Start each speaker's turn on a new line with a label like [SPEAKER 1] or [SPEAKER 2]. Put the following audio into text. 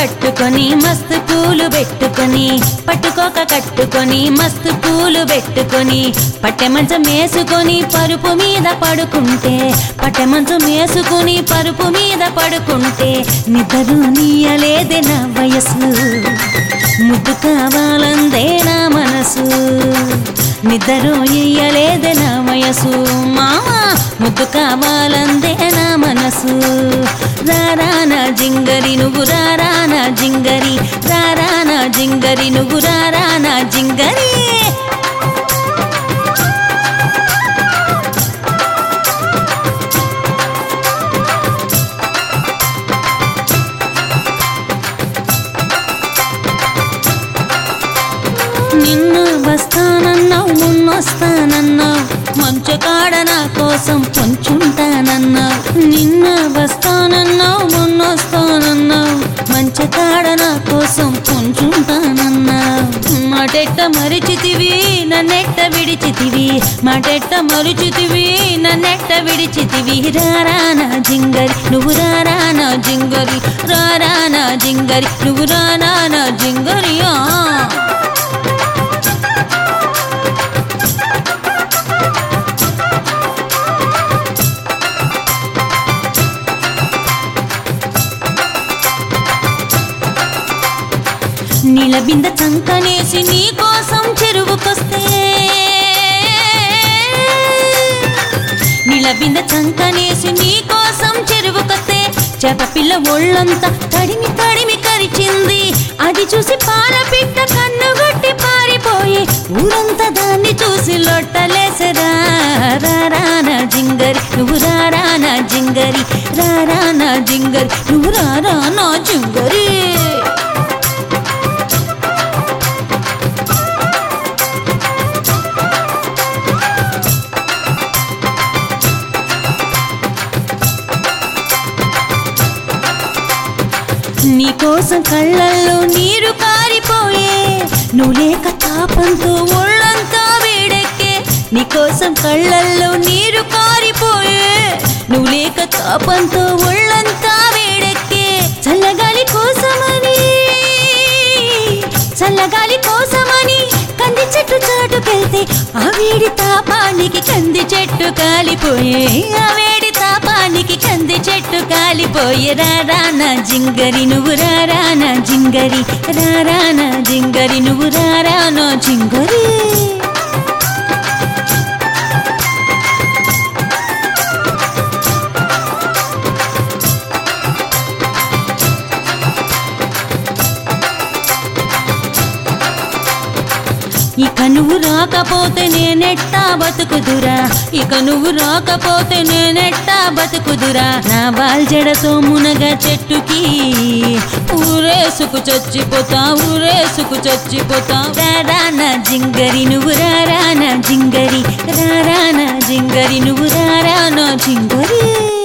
[SPEAKER 1] కట్టుకొని మస్తు పూలు పెట్టుకొని పట్టుకోక కట్టుకొని మస్తు పూలు పెట్టుకొని పట్టె మంచం వేసుకొని పరుపు మీద పడుకుంటే పట్టె మంచం వేసుకొని పరుపు మీద పడుకుంటే నిద్ర నీయలేదే నా వయసు ముద్దు కావాలందే నా మనసు నిద్ర ఇయ్యలేదే నా వయసు మామా ముద్దు కావాలందే నా మనసు రారా నా జింగరి నువ్వు రారా నా జింగరి రారా నా జింగరి నువ్వు రారా నా జింగరి నిన్న వస్తానన్నావు మొన్నొస్తానన్నావు మంచు కాడ నా కోసం పొంచుంటానన్నావు నిన్న వస్తానన్నావు మొన్నొస్తానన్నావు మంచు కాడ నా కోసం పొంచుంటానన్నావు మాటెట్ట మరిచితివి నన్నెట్ట విడిచితివి మాటెట్ట మరుచితివి నన్నెట్ట విడిచితివి రారా నా జింగరి నువ్వు రారా నా జింగరి రారా నా జింగరి నువ్వు రారా నా జింగరి ఆ నీలబింద చంకనేసి నీ కోసం చెరువుకొస్తే నీలబింద చంకనేసి నీ కోసం చెరువుకొస్తే చేపపిల్ల ఒళ్ళంతా తడిమి తడిమి కరిచింది అది చూసి పాలపిట్ట కన్నుగొట్టి పారిపోయి ఊరంతా దాన్ని చూసి లొట్టలేసరా రారా నా జింగరి నువ్వు రారా నా జింగరి రారా నా జింగరి నువ్వు రారా నా జింగరి నీకోసం కళ్ళల్లో నీరు కారిపోయే నువ్వు లేక తాపంతో ఒళ్ళంతా వేడెక్కే నీకోసం కళ్ళల్లో నీరు కారిపోయే నువ్వు లేక తాపంతో ఒళ్ళంతా వేడెక్కే చల్లగాలి కోసమని చల్లగాలి కోసమని కంది చెట్టు చాటుకెళ్తే ఆ వేడి తాపానికి కంది చెట్టు కాలిపోయే ఆ వేడి తాపానికి కంది చెట్టు కాలిపోయే రారా నా జింగరి నువ్వు రారా నా జింగరి రారా నా జింగరి నువ్వు రారా నా జింగరి ఇక నువ్వు రాకపోతే నేనెట్టా బతుకుదురా ఇక నువ్వు రాకపోతే నేనెట్టా బతుకుదురా నా బాల్జడతో మునగ చెట్టుకి ఊరేసుకు చచ్చిపోతా ఊరేసుకు చచ్చిపోతా రారా నా జింగరి నువ్వు రారా నా జింగరి రారా నా జింగరి నువ్వు రారా నా జింగరి